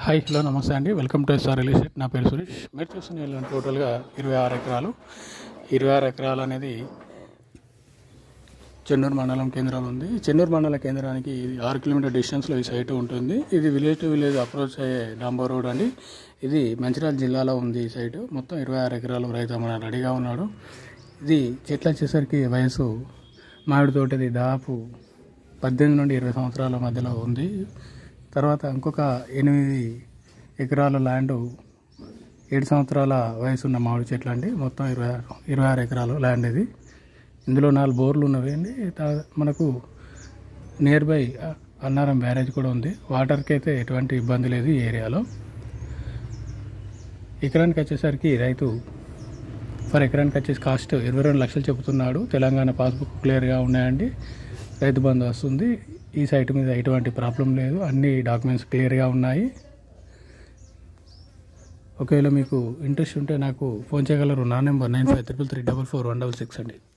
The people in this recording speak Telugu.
హాయ్ హలో నమస్తే అండి welcome to SR real estate నా పేరు సురేష్ మీరు చూస్తున్న ఇల్లు టోటల్గా ఇరవై ఆరు ఎకరాలు ఇరవై ఆరు ఎకరాలు అనేది చెన్నూరు మండలం కేంద్రంలో ఉంది చెన్నూరు మండల కేంద్రానికి ఇది ఆరు కిలోమీటర్ డిస్టెన్స్లో ఈ సైట్ ఉంటుంది ఇది విలేజ్ టు విలేజ్ అప్రోచ్ అయ్యే డాంబర్ రోడ్ అండి ఇది మంచిర్యాల జిల్లాలో ఉంది ఈ సైట్ మొత్తం ఇరవై ఆరు ఎకరాలు రైతు అమ్మడానికి రెడీగా ఉన్నాడు ఇది చెట్లు వచ్చేసరికి వయసు మామిడి తోటది దాదాపు పద్దెనిమిది నుండి ఇరవై సంవత్సరాల మధ్యలో ఉంది తర్వాత ఇంకొక ఎనిమిది ఎకరాల ల్యాండ్ ఏడు సంవత్సరాల వయసు ఉన్న మామిడి చెట్లు అండి మొత్తం ఇరవై ఆరు ఇరవై ఆరు ఎకరాలు ల్యాండ్ ఇది ఇందులో నాలుగు బోర్లు ఉన్నవి అండి తా- మనకు నియర్ బై అన్నారం బ్యారేజ్ కూడా ఉంది వాటర్కి అయితే ఎటువంటి ఇబ్బంది లేదు ఈ ఏరియాలో ఎకరానికి వచ్చేసరికి రైతు ఫర్ ఎకరానికి వచ్చేసి కాస్ట్ ఇరవై రెండు లక్షలు చెబుతున్నాడు తెలంగాణ పాస్బుక్ క్లియర్గా ఉన్నాయండి రైతు బంధు వస్తుంది ఈ సైట్ మీద ఎటువంటి ప్రాబ్లం లేదు అన్ని డాక్యుమెంట్స్ క్లియర్గా ఉన్నాయి ఒకవేళ మీకు ఇంట్రెస్ట్ ఉంటే నాకు ఫోన్ చేయగలరు నా number nine five triple three double four one double six అండి